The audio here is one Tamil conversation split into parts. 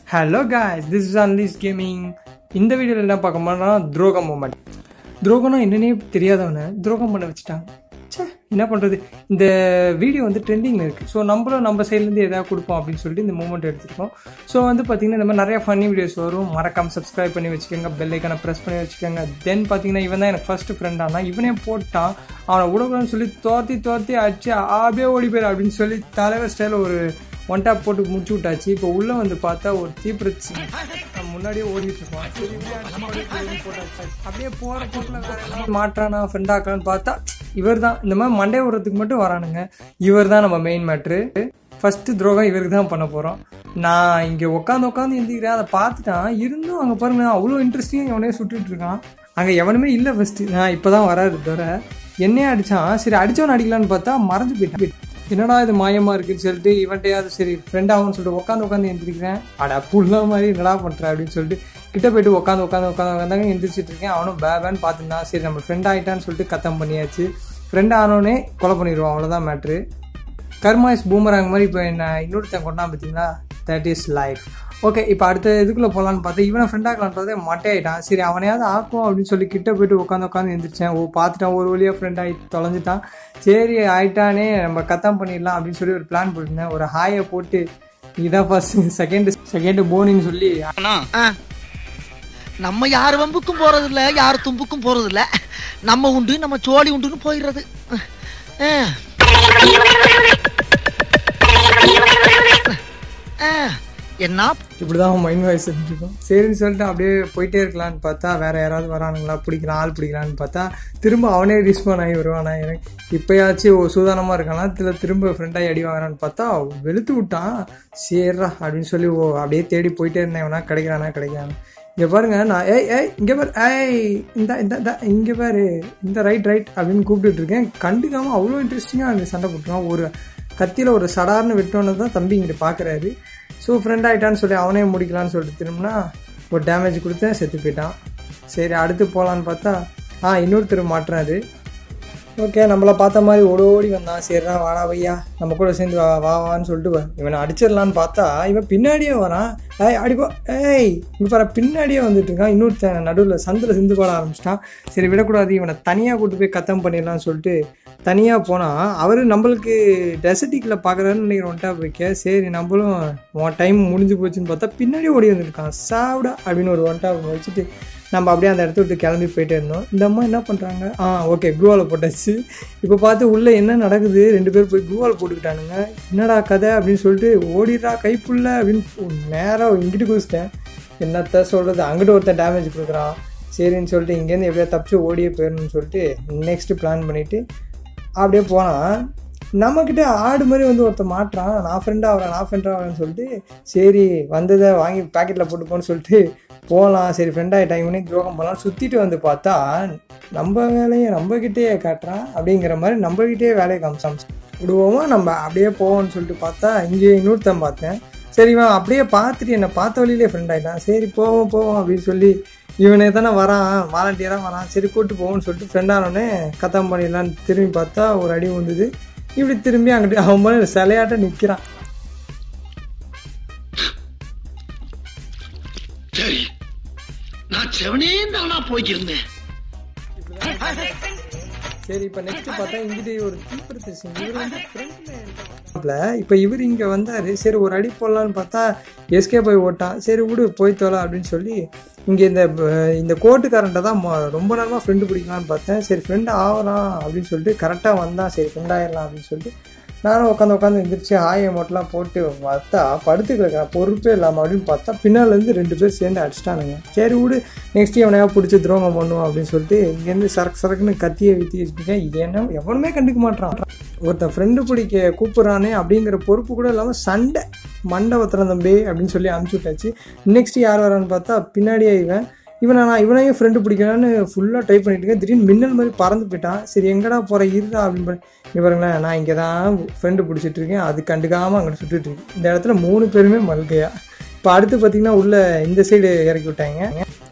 Hello guys this is unleash gaming இந்த வீடியோவில் என்ன பார்க்க போனா துரோகம் மூமெண்ட் துரோகம்னா என்னன்னே தெரியாதவனை துரோகம் பண்ண வச்சுட்டாங்க ச்சே என்ன பண்ணுறது இந்த வீடியோ வந்து ட்ரெண்டிங்கில் இருக்குது ஸோ நம்மளும் நம்ம சைட்லேருந்து எதாவது கொடுப்போம் அப்படின்னு சொல்லிட்டு இந்த மூமெண்ட் எடுத்துருக்கோம் ஸோ வந்து பார்த்தீங்கன்னா இந்த மாதிரி நிறைய ஃபன்னி வீடியோஸ் வரும் மறக்காம சப்ஸ்கிரைப் பண்ணி வச்சுக்கோங்க பெல் ஐக்கனை ப்ரெஸ் பண்ணி வச்சுக்கோங்க தென் பார்த்தீங்கன்னா இவன் தான் எனக்கு ஃபர்ஸ்ட் ஃப்ரெண்ட் ஆனால் இவனே போட்டான் அவனை விடக்கூடாதுன்னு சொல்லி தோர்த்தி தோர்த்தி அடிச்சு அப்படியே ஓடி போயிரு அப்படின்னு சொல்லி தலைவர் ஸ்டைலில் ஒரு ஒன் டாப் போட்டு முடிச்சு விட்டாச்சு இப்போ உள்ள வந்து பார்த்தா ஒரு தீப்பிரச்சி முன்னாடியே ஓடிட்டு இருக்கோம் சரி, இப்படியே அடிச்சு அப்படியே போய் போட்டாச்சு. அப்படியே போற போக்குல வேற யாராவது மாற்றானா ஃப்ரெண்டாக்கலான்னு பார்த்தா இவர் தான் இந்த மாதிரி மண்டே விடுறதுக்கு மட்டும் வரானுங்க இவர் தான் நம்ம மெயின் மேட்ரு ஃபர்ஸ்ட் துரோகம் இவருக்கு தான் பண்ண போறோம் நான் இங்க உட்காந்து உட்காந்து எந்திக்கிறேன் அதை பார்த்துட்டான் இருந்தும் அங்க பாருங்க அவ்வளோ இன்ட்ரெஸ்டிங் எவனே சுட்டுட்டு இருக்கான் அங்க எவனுமே இல்லை ஃபர்ஸ்ட் நான் இப்பதான் வராது தவிர என்னையே அடிச்சான் சரி அடிச்சவன் அடிக்கலான்னு பார்த்தா மறைஞ்சு போயிட்டான் என்னடா இது மாயமா இருக்குன்னு சொல்லிட்டு இவன்ட்டையாவது சரி ஃப்ரெண்ட் ஆகும்னு சொல்லிட்டு உட்காந்து உட்காந்து எந்திரிக்கிறேன் அட புள்ள மாதிரி என்னடா பண்ற அப்படின்னு சொல்லிட்டு கிட்ட போயிட்டு உட்காந்து உட்காந்து உட்காந்து உட்காந்தாங்க எந்திரிச்சிட்டு இருக்கேன் அவனும் பேபேன்னு பார்த்துருந்தான் சரி நம்ம ஃப்ரெண்ட் ஆகிட்டான்னு சொல்லிட்டு கத்தம் பண்ணியாச்சு ஃப்ரெண்ட் ஆனோடனே கொலை பண்ணிடுவோம் அவ்வளோதான் மேட்ரு கர்மா இஸ் பூமராங் மாதிரி இப்போ என்ன இன்னொருத்தன் கொண்டான் பார்த்தீங்களா தட் இஸ் லைஃப் ஓகே இப்போ அடுத்த இதுக்குள்ளே போகலான்னு பார்த்தா இவனை ஃப்ரெண்ட் ஆகலான்னு பார்த்தா மட்டை ஆகிட்டான் சரி அவனையாவது ஆக்கும் அப்படின்னு சொல்லி கிட்ட போயிட்டு உட்காந்து உட்காந்து எந்திரிச்சேன் ஓ பார்த்துட்டான் ஒரு வழியாக ஃப்ரெண்ட் ஆகி தொலைஞ்சிட்டான் சரி ஆயிட்டானே நம்ம கத்தம் பண்ணிடலாம் அப்படின்னு சொல்லி ஒரு பிளான் போட்டிருந்தேன் ஒரு ஹாயை போட்டு இதான் ஃபர்ஸ்ட் செகண்ட் செகண்ட் போனின்னு சொல்லி ஆ. நம்ம யார் வம்புக்கும் போறது இல்ல யார் தும்புக்கும் போறது இல்ல நம்ம உண்டு நம்ம சோழி உண்டுன்னு போயிடுறது ஆ. ஆ. என்ன இப்படி தான் மைண்ட் வாய்ஸ் இருந்துருக்கும் சரின்னு சொல்லிட்டு அப்படியே போயிட்டே இருக்கலான்னு பார்த்தா வேற யாராவது வரானுங்களா பிடிக்கலாம் ஆள் பிடிக்கலான்னு பார்த்தா திரும்ப அவனே ரிஸ்பான் ஆகி வருவானா எனக்கு இப்போயாச்சும் ஒரு சூதானமாக இருக்கானா இல்லை திரும்ப ஃப்ரெண்டாகி அடி வாங்குறான்னு பார்த்தா வெளுத்து விட்டான் சேர்றா அப்படின்னு சொல்லி ஓ அப்படியே தேடி போயிட்டே இருந்தேன் இவனா கிடைக்கிறானா கிடைக்கிறானா இங்கே பாருங்க நான் ஏய் ஏய் இங்கே பாரு ஏய் இந்த இந்த இந்த இங்கே பாரு இந்த ரைட் ரைட் அப்படின்னு கூப்பிட்டுட்டு இருக்கேன் கண்டுக்காமல் அவ்வளோ இன்ட்ரெஸ்டிங்காக அந்த சண்டை போட்டுருவான் ஒரு கத்தியில் ஒரு சடார்னு விட்டோன்னு தான் தம்பி இங்கிட்ட பார்க்குறாரு ஸோ ஃப்ரெண்ட் ஆகிட்டான்னு சொல்லி அவனே முடிக்கலான்னு சொல்லிட்டு திரும்பினா ஒரு டேமேஜ் கொடுத்தேன் செத்து போயிட்டான் சரி அடுத்து போகலான்னு பார்த்தா ஆ இன்னொருத்தர் மாட்டுறாரு ஓகே நம்மளை பார்த்த மாதிரி ஓடி ஓடி வந்தான் சரிடா வாடா வையா நம்ம கூட சேர்ந்து வா வா வான்னு சொல்லிட்டு வா. இவனை அடிச்சிடலான்னு பார்த்தா இவன் பின்னாடியே வரான் ஏய் அடிப்போ ஏய் இங்கே பாரு பின்னாடியே வந்துட்டு இருக்கான் இன்னொருத்தன் நடுவில் சந்தில் சிந்து போட ஆரம்பிச்சிட்டான் சரி விடக்கூடாது இவனை தனியாக கூட்டு போய் கத்தம் பண்ணிடலாம்னு சொல்லிட்டு தனியாக போனால் அவர் நம்மளுக்கு டெசர்ட்டிக்கில் பார்க்குறாருன்னு நினைக்கிறேன் ஒன்ட்டா வைக்க சரி நம்மளும் உன் டைம் முடிஞ்சு போச்சுன்னு பார்த்தா பின்னாடி ஓடி வந்திருக்கான் சாப்பிடா அப்படின்னு ஒரு ஒன்ட்டா வச்சுட்டு நம்ம அப்படியே அந்த இடத்த விட்டு கிளம்பி போயிட்டே இருந்தோம் இந்த அம்மா என்ன பண்ணுறாங்க ஆ ஓகே க்ளூவால் போட்டாச்சு இப்போ பார்த்து உள்ளே என்ன நடக்குது ரெண்டு பேர் போய் க்ளூவால் போட்டுக்கிட்டானுங்க என்னடா கதை அப்படின்னு சொல்லிட்டு ஓடிடுறா கைப்புள்ள அப்படின்னு நேராக இங்கிட்டு குதிச்சிட்டேன் என்னத்த சொல்கிறது அங்கிட்டு ஒருத்தன் டேமேஜ் கொடுக்குறான் சரின்னு சொல்லிட்டு இங்கேருந்து எப்படியா தப்பிச்சு ஓடியே போயிடணும்னு சொல்லிட்டு நெக்ஸ்ட் பிளான் பண்ணிவிட்டு அப்படியே போனால் நம்மக்கிட்ட ஆடு மாதிரி வந்து ஒருத்தன் மாட்டுறான் நான் ஃப்ரெண்டாக ஆகிறேன் நான் ஃப்ரெண்டாக ஆகிறேன்னு சொல்லிட்டு சரி வந்ததை வாங்கி பாக்கெட்டில் போட்டு போன்னு சொல்லிட்டு போகலாம் சரி ஃப்ரெண்டாக டைம் பண்ணி துரோகம் போகலாம் சுற்றிட்டு வந்து பார்த்தா நம்ம வேலையை நம்மக்கிட்டேயே காட்டுறான் அப்படிங்கிற மாதிரி நம்மக்கிட்டே வேலையை காமிச்சான் விடுவோமா நம்ம அப்படியே போவோம்னு சொல்லிட்டு பார்த்தா இங்கே இன்னொருத்தன் பார்த்தேன் சரி இவன் அப்படியே பார்த்துட்டு என்னை பார்த்த வழியிலே ஃப்ரெண்ட் ஆகிட்டான் சரி போவோம் போவோம் அப்படின்னு சொல்லி இவனே தானே வரான் வாலண்டியராக வரான் சரி கூட்டு போவோம்னு சொல்லிட்டு ஃப்ரெண்ட் ஆனோடனே கத்தம் பண்ணிடலான்னு திரும்பி பார்த்தா ஒரு அடி வந்தது இப்படி திரும்பி அங்கிட்டு அவன் மேலே சிலையாட்ட நிற்கிறான் சரி நான் செவனே தானா போய்க்கிருந்தேன் சரி இப்போ நெக்ஸ்ட் பார்த்தா இங்கிட்டு ஒரு தீப்பிரத்து சிங் இவர் வந்து ஃப்ரெண்ட்ல இப்போ இவர் இங்கே வந்தார் சரி ஒரு அடி போடலான்னு பார்த்தா எஸ்கே போய் ஓட்டான் சரி விடு போய் தொலை அப்படின்னு சொல்லி இங்கே இந்த அஹ், இந்த கோட்டுக்காரன்ட்ட தான் மொ- ரொம்ப நேரமாக ஃப்ரெண்டு பிடிக்கலான்னு பார்த்தேன் சரி ஃப்ரெண்டு ஆகலாம் அப்படின்னு சொல்லிட்டு கரெக்டாக வந்தான் சரி ஃப்ரெண்ட் ஆயிடலாம் அப்படின்னு சொல்லிட்டு நானும் உட்காந்து உட்காந்து எந்திரிச்சு ஆயை மொட்டெலாம் போட்டு பார்த்தா படுத்து கிடக்கிறேன் பொறுப்பே இல்லாமல் அப்படின்னு பார்த்தா பின்னாலேருந்து ரெண்டு பேர் சேர்ந்து அடிச்சிட்டானுங்க சரி விடு நெக்ஸ்ட் எவனையா பிடிச்சி துரோகம் பண்ணுவோம் அப்படின்னு சொல்லிட்டு இங்கேருந்து சரக்கு சரக்குன்னு கத்தியை வித்தி வச்சுருக்கேன் ஏன்னா எவனுமே கண்டுக்க மாட்டான் ஒருத்தன் ஃப்ரெண்டு பிடிக்க கூப்பிட்றானே அப்படிங்கிற பொறுப்பு கூட இல்லாமல் சண்டை மண்டபத்திரம் தம்பி அப்படின்னு சொல்லி அனுப்பிச்சி விட்டாச்சு நெக்ஸ்ட் யார் வரான்னு பார்த்தா பின்னாடியே இவன் இவனை நான் இவனையும் ஃப்ரெண்டு பிடிக்கலான்னு ஃபுல்லாக ட்ரை பண்ணிட்டு இருக்கேன் திடீர்னு மின்னல் மாதிரி பறந்து போயிட்டான் சரி எங்கடா போகிற இருடா அப்படின்னு பண்ணி இங்க பாருங்களேன் நான் இங்கே தான் ஃப்ரெண்டு பிடிச்சிட்டு இருக்கேன் அது கண்டுக்காமல் அங்கிட்டு சுட்டுட்டு இருக்கேன் இந்த இடத்துல மூணு பேருமே மல்கையா இப்போ அடுத்து பார்த்தீங்கன்னா உள்ள இந்த சைடு இறக்கி விட்டாங்க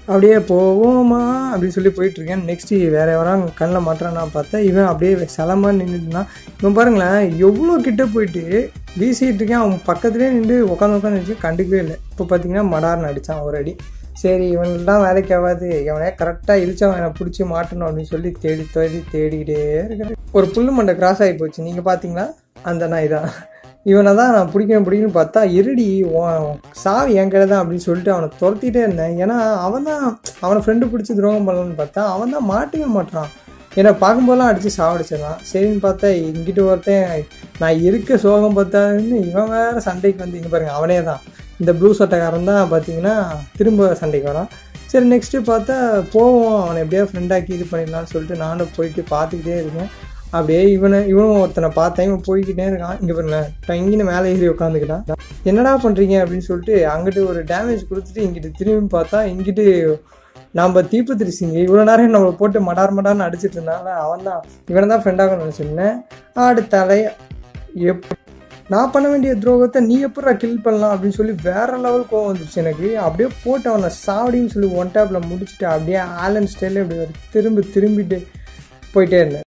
அப்படியே போவோமா அப்படின்னு சொல்லி போயிட்டு இருக்கேன் நெக்ஸ்ட் வேற யாராவது கண்ணில் மாட்டுறான்னா பார்த்தா இவன் அப்படியே சலமா நின்றுட்டுனான் இவன் பாருங்களேன் எவ்வளோ கிட்ட போயிட்டு வீசிட்டு இருக்கேன் அவன் பக்கத்துலேயே நின்று உட்காந்து உட்காந்து வச்சு கண்டுக்கவே இல்லை இப்போ பார்த்தீங்கன்னா மடார்னு அடித்தான் ஒரு அடி சரி இவன்லாம் வேலைக்கு ஆகாது இவனே கரெக்டாக இழிச்சவன் என்னை பிடிச்சி மாட்டணும் அப்படின்னு சொல்லி தேடி தேடி தேடிக்கிட்டே இருக்கிறேன் ஒரு புல்லு மண்டை கிராஸ் ஆகி போச்சு நீங்கள் பார்த்தீங்களா அந்த நாய் தான் இவனை தான் நான் பிடிக்கணும் பிடிக்கணும்னு பார்த்தா இருடி உன் சாவி என் கையில் தான் அப்படின்னு சொல்லிட்டு அவனை துரத்திட்டே இருந்தேன் ஏன்னா அவன் தான் அவனை ஃப்ரெண்டு பிடிச்சி துரோகம் பண்ணலான்னு பார்த்தா அவன் தான் மாட்டவே மாட்டான் என்னை பார்க்கும்போதெல்லாம் அடித்து சாவடிச்சிடலாம் சரின்னு பார்த்தா இங்கிட்டு ஒருத்தன் நான் இருக்க சோகம் பார்த்தான்னு இவன் வேற சண்டைக்கு வந்து இங்கே பாருங்க அவனே தான் இந்த ப்ளூ சட்டைக்காரன் தான் பார்த்தீங்கன்னா திரும்ப சண்டைக்கு வரான் சரி நெக்ஸ்ட்டு பார்த்தா போவோம் அவனை எப்படியா ஃப்ரெண்டாக்கி இது பண்ணிடலாம்னு சொல்லிட்டு நானும் போயிட்டு பார்த்துக்கிட்டே இருக்கேன் அப்படியே இவனை இவனும் ஒருத்தனை பார்த்தேன் இவன் போய்கிட்டே இருக்கான் இங்கே பாருங்க இங்கே மேலே ஏறி உட்காந்துக்கிட்டான் என்னடா பண்ணுறீங்க அப்படின்னு சொல்லிட்டு அங்கிட்டு ஒரு டேமேஜ் கொடுத்துட்டு இங்கிட்டு திரும்பி பார்த்தா இங்கிட்டு நாம் தீபத்திரி சிங் இவ்வளோ நேரம் நம்மளை போட்டு மடார் மடார்னு அடிச்சிட்டு இருந்தால அவன் தான் இவனை தான் ஃப்ரெண்டாக நினச்சிருந்தேன் அடுத்த எப் நான் பண்ண வேண்டிய துரோகத்தை நீ எப்படா கில் பண்ணலாம் அப்படின்னு சொல்லி வேற லெவல் கோவம் வந்துருச்சு எனக்கு அப்படியே போட்டு அவனை சாவடின்னு சொல்லி ஒன் டேப்பில் முடிச்சுட்டு அப்படியே ஆலன் ஸ்டைலில் அப்படி திரும்பி திரும்பிட்டு போயிட்டே இருந்தேன்